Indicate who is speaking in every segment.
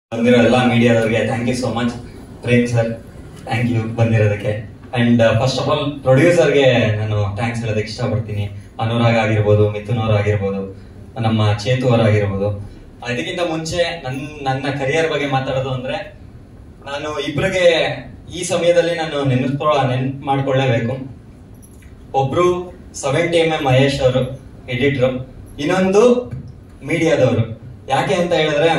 Speaker 1: ಬಂದಿರೋ ಎಲ್ಲ ಮೀಡಿಯಾದವ್ರಿಗೆ thank you so much Prem sir thank you ಬಂದಿರೋದಕ್ಕೆ ಅಂಡ್ ಫಸ್ಟ್ ಆಫ್ ಆಲ್ ಪ್ರೊಡ್ಯೂಸರ್ಗೆ ನಾನು ಥ್ಯಾಂಕ್ಸ್ ಹೇಳೋದಕ್ಕೆ ಇಷ್ಟಪಡ್ತೀನಿ ಅನುರಾಗ್ ಆಗಿರ್ಬೋದು ಮಿಥುನ್ ಅವ್ರು ಆಗಿರ್ಬೋದು ನಮ್ಮ ಚೇತು ಅವ್ರು ಆಗಿರ್ಬೋದು ಅದಕ್ಕಿಂತ ಮುಂಚೆ ನನ್ ನನ್ನ ಕರಿಯರ್ ಬಗ್ಗೆ ಮಾತಾಡೋದು ಅಂದ್ರೆ ನಾನು ಇಬ್ರಿಗೆ ಈ ಸಮಯದಲ್ಲಿ ನಾನು ನೆನಪು ನೆನ್ಪು ಮಾಡ್ಕೊಳ್ಳೇಬೇಕು ಒಬ್ರು ಸೆವೆಂಟಿ ಎಂ ಎಂ ಮಹೇಶ್ ಅವರು ಎಡಿಟರ್ ಇನ್ನೊಂದು ಮೀಡಿಯಾದವರು ಯಾಕೆ ಅಂತ ಹೇಳಿದ್ರೆ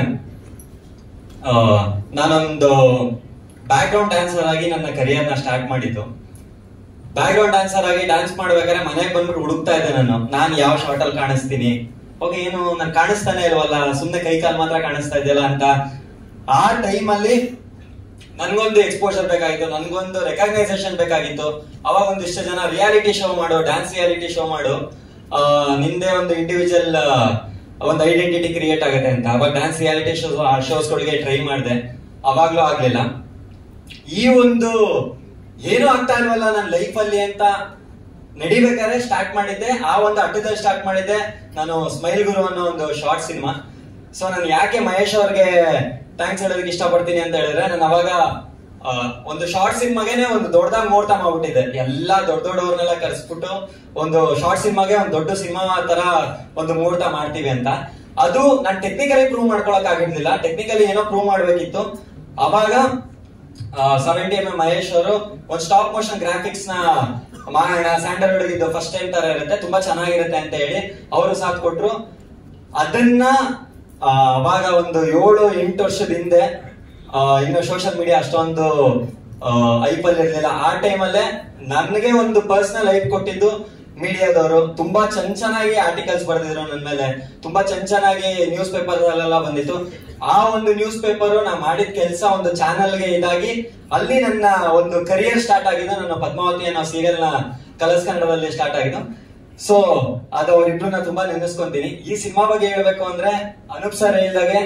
Speaker 1: ಆ, ನಾನೊಂದು ಬ್ಯಾಕ್ ಗ್ರೌಂಡ್ ಡ್ಯಾನ್ಸರ್ ಆಗಿ ನನ್ನ ಕರಿಯರ್ ನ ಸ್ಟಾರ್ಟ್ ಮಾಡಿದ್ದು ಬ್ಯಾಕ್ ಗ್ರೌಂಡ್ ಡ್ಯಾನ್ಸರ್ ಆಗಿ ಡ್ಯಾನ್ಸ್ ಮಾಡ್ಬೇಕಾದ್ರೆ ಮನೆಗೆ ಬಂದ್ಬಿಟ್ಟು ಹುಡುಕ್ತಾ ಇದ್ದೆ ನಾನು ನಾನು ಯಾವ ಶಾರ್ಟ್ ಅಲ್ಲಿ ಕಾಣಿಸ್ತೀನಿ ಓಕೆ ಏನು ನಾನು ಕಾಣಿಸ್ತಾನೆ ಇಲ್ವಲ್ಲ ಸುಮ್ನೆ ಕೈ ಕಾಲ್ ಮಾತ್ರ ಕಾಣಿಸ್ತಾ ಇದೆಯಲ್ಲ ಅಂತ ಆ ಟೈಮ್ ಅಲ್ಲಿ ನನ್ಗೊಂದು ಎಕ್ಸ್ಪೋಜರ್ ಬೇಕಾಗಿತ್ತು ನನ್ಗೊಂದು ರೆಕಗ್ನೈಸೇಷನ್ ಬೇಕಾಗಿತ್ತು ಅವಾಗ ಒಂದಿಷ್ಟು ಜನ ರಿಯಾಲಿಟಿ ಶೋ ಮಾಡು ಡ್ಯಾನ್ಸ್ ರಿಯಾಲಿಟಿ ಶೋ ಮಾಡು ಆ, ನಿಂದೆ ಒಂದು ಇಂಡಿವಿಜುವಲ್ ಒಂದು ಐಡೆಂಟಿಟಿ ಕ್ರಿಯೇಟ್ ಆಗುತ್ತೆ ಅಂತ ಅವಾಗ ಡ್ಯಾನ್ಸ್ ರಿಯಾಲಿಟಿ ಶೋ ಶೋಸ್ಗಳಿಗೆ ಟ್ರೈ ಮಾಡಿದೆ ಅವಾಗ್ಲೂ ಆಗ್ಲಿಲ್ಲ ಈ ಒಂದು ಏನು ಆಗ್ತಾ ಇಲ್ವಲ್ಲ ನನ್ನ ಲೈಫ್ ಅಲ್ಲಿ ಅಂತ ನಡಿಬೇಕಾದ್ರೆ ಸ್ಟಾರ್ಟ್ ಮಾಡಿದ್ದೆ ಆ ಒಂದು ಅಡ್ಡದಲ್ಲಿ ಸ್ಟಾರ್ಟ್ ಮಾಡಿದ್ದೆ ನಾನು ಸ್ಮೈಲ್ ಗುರು ಅನ್ನೋ ಒಂದು ಶಾರ್ಟ್ ಸಿನಿಮಾ ಸೊ ನಾನು ಯಾಕೆ ಮಹೇಶ್ ಅವ್ರಿಗೆ ಥ್ಯಾಂಕ್ಸ್ ಹೇಳೋದಕ್ಕೆ ಇಷ್ಟಪಡ್ತೀನಿ ಅಂತ ಹೇಳಿದ್ರೆ ನಾನು ಅವಾಗ ಆ, ಒಂದು ಶಾರ್ಟ್ ಸಿನಿಮಾಗೆನೆ ಒಂದು ದೊಡ್ಡದಾಗಿ ಮುಹೂರ್ತ ಮಾಡ್ಬಿಟ್ಟಿದ್ದೆ ಎಲ್ಲಾ ದೊಡ್ಡ ದೊಡ್ಡವ್ರನ್ನೆಲ್ಲ ಕರೆಸ್ಬಿಟ್ಟು ಒಂದು ಶಾರ್ಟ್ ಸಿನಿಮಾಗೆ ಒಂದು ದೊಡ್ಡ ಸಿನಿಮಾ ತರ ಒಂದು ಮುಹೂರ್ತ ಮಾಡ್ತೀವಿ ಅಂತ ಅದು ನಾನು ಟೆಕ್ನಿಕಲಿ ಪ್ರೂವ್ ಮಾಡ್ಕೊಳಕ್ ಆಗಿರ್ಲಿಲ್ಲ ಟೆಕ್ನಿಕಲಿ ಏನೋ ಪ್ರೂವ್ ಮಾಡ್ಬೇಕಿತ್ತು ಅವಾಗ ಸೆವೆಂಟಿ ಎಂ ಎಂ ಮಹೇಶ್ ಅವರು ಒಂದು ಸ್ಟಾಪ್ ಮೋಷನ್ ಗ್ರಾಫಿಕ್ಸ್ ನ ಮಾಡೋಣ ಸ್ಯಾಂಡಲ್ವುಡ್ ಇದು ಫಸ್ಟ್ ಟೈಮ್ ತರ ಇರುತ್ತೆ ತುಂಬಾ ಚೆನ್ನಾಗಿರುತ್ತೆ ಅಂತ ಹೇಳಿ ಅವರು ಸಾಥ್ ಕೊಟ್ರು ಅದನ್ನ ಆ, ಅವಾಗ ಒಂದು ಏಳು ಎಂಟು ವರ್ಷದ ಹಿಂದೆ ಆ, ಇನ್ನು ಸೋಷಿಯಲ್ ಮೀಡಿಯಾ ಅಷ್ಟೊಂದು ಐಪಲ್ ಇರ್ಲಿಲ್ಲ ಆ ಟೈಮಲ್ಲೇ ನನಗೆ ಒಂದು ಪರ್ಸನಲ್ ಐಪ್ ಕೊಟ್ಟಿದ್ದು ಮೀಡಿಯಾದವರು ತುಂಬಾ ಚೆನ್ನ ಚೆನ್ನಾಗಿ ಆರ್ಟಿಕಲ್ಸ್ ಬರೆದಿದ್ರು ನನ್ನ ಮೇಲೆ ತುಂಬಾ ಚೆನ್ನ ಚೆನ್ನಾಗಿ ನ್ಯೂಸ್ ಪೇಪರ್ ಅಲ್ಲೆಲ್ಲ ಬಂದಿತ್ತು ಆ ಒಂದು ನ್ಯೂಸ್ ಪೇಪರ್ ನಾ ಮಾಡಿದ ಕೆಲಸ ಒಂದು ಚಾನೆಲ್ಗೆ ಇದಾಗಿ ಅಲ್ಲಿ ನನ್ನ ಒಂದು ಕರಿಯರ್ ಸ್ಟಾರ್ಟ್ ಆಗಿದ್ದು ನನ್ನ ಪದ್ಮಾವತಿ ಅನ್ನೋ ಸೀರಿಯಲ್ ನ ಕಲರ್ಸ್ ಕನ್ನಡದಲ್ಲಿ ಸ್ಟಾರ್ಟ್ ಆಗಿದ್ದು ಸೊ ಅದು ಅವರಿಬ್ರನ್ನ ತುಂಬಾ ನೆನೆಸ್ಕೊಂತೀನಿ ಈ ಸಿನಿಮಾ ಬಗ್ಗೆ ಹೇಳ್ಬೇಕು ಅಂದ್ರೆ ಅನೂಪ್ ಸರ್ ಹೇಳಿದಾಗೆ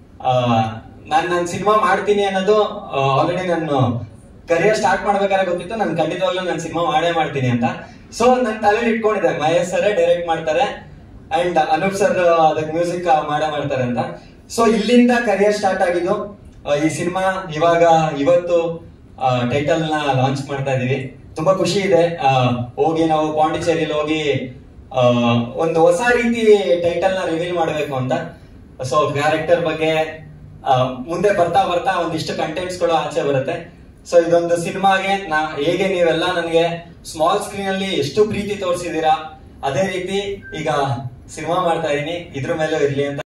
Speaker 1: ನಾನು ನನ್ನ ಸಿನಿಮಾ ಮಾಡ್ತೀನಿ ಅನ್ನೋದು ಆಲ್ರೆಡಿ ನಾನು ಕರಿಯರ್ ಸ್ಟಾರ್ಟ್ ಮಾಡ್ಬೇಕಾದ್ರೆ ಗೊತ್ತಿತ್ತು ನಾನು ಖಂಡಿತವಾಗ್ಲೂ ನಾನು ಸಿನಿಮಾ ಮಾಡೇ ಮಾಡ್ತೀನಿ ಅಂತ ಸೊ ನನ್ನ ತಲೆಯಲ್ಲಿ ಇಟ್ಕೊಂಡಿದ್ದೆ ಮಹೇಶ್ ಸರ್ ಡೈರೆಕ್ಟ್ ಮಾಡ್ತಾರೆ ಅಂಡ್ ಅನೂಪ್ ಸರ್ ಅದಕ್ಕೆ ಮ್ಯೂಸಿಕ್ ಮಾಡೇ ಮಾಡ್ತಾರೆ ಅಂತ ಸೊ ಇಲ್ಲಿಂದ ಕರಿಯರ್ ಸ್ಟಾರ್ಟ್ ಆಗಿದ್ದು ಆ, ಈ ಸಿನಿಮಾ ಇವಾಗ ಇವತ್ತು ಟೈಟಲ್ ನ ಲಾಂಚ್ ಮಾಡ್ತಾ ಇದೀವಿ ತುಂಬಾ ಖುಷಿ ಇದೆ ಆ, ಹೋಗಿ ನಾವು ಪಾಂಡಿಚೇರಿಲಿ ಹೋಗಿ ಆ, ಒಂದು ಹೊಸ ರೀತಿ ಟೈಟಲ್ ನ ರಿವೀಲ್ ಮಾಡಬೇಕು ಅಂತ ಸೊ ಕ್ಯಾರೆಕ್ಟರ್ ಬಗ್ಗೆ ಆ, ಮುಂದೆ ಬರ್ತಾ ಬರ್ತಾ ಒಂದಿಷ್ಟು ಕಂಟೆಂಟ್ಸ್ ಗಳು ಆಚೆ ಬರುತ್ತೆ ಸೊ ಇದೊಂದು ಸಿನಿಮಾಗೆ ನಾ ಹೇಗೆ ನೀವೆಲ್ಲ ನನಗೆ ಸ್ಮಾಲ್ ಸ್ಕ್ರೀನ್ ಅಲ್ಲಿ ಎಷ್ಟು ಪ್ರೀತಿ ತೋರಿಸಿದೀರಾ ಅದೇ ರೀತಿ ಈಗ ಸಿನಿಮಾ ಮಾಡ್ತಾ ಇದೀನಿ ಇದ್ರ ಮೇಲೂ ಇರ್ಲಿ ಅಂತ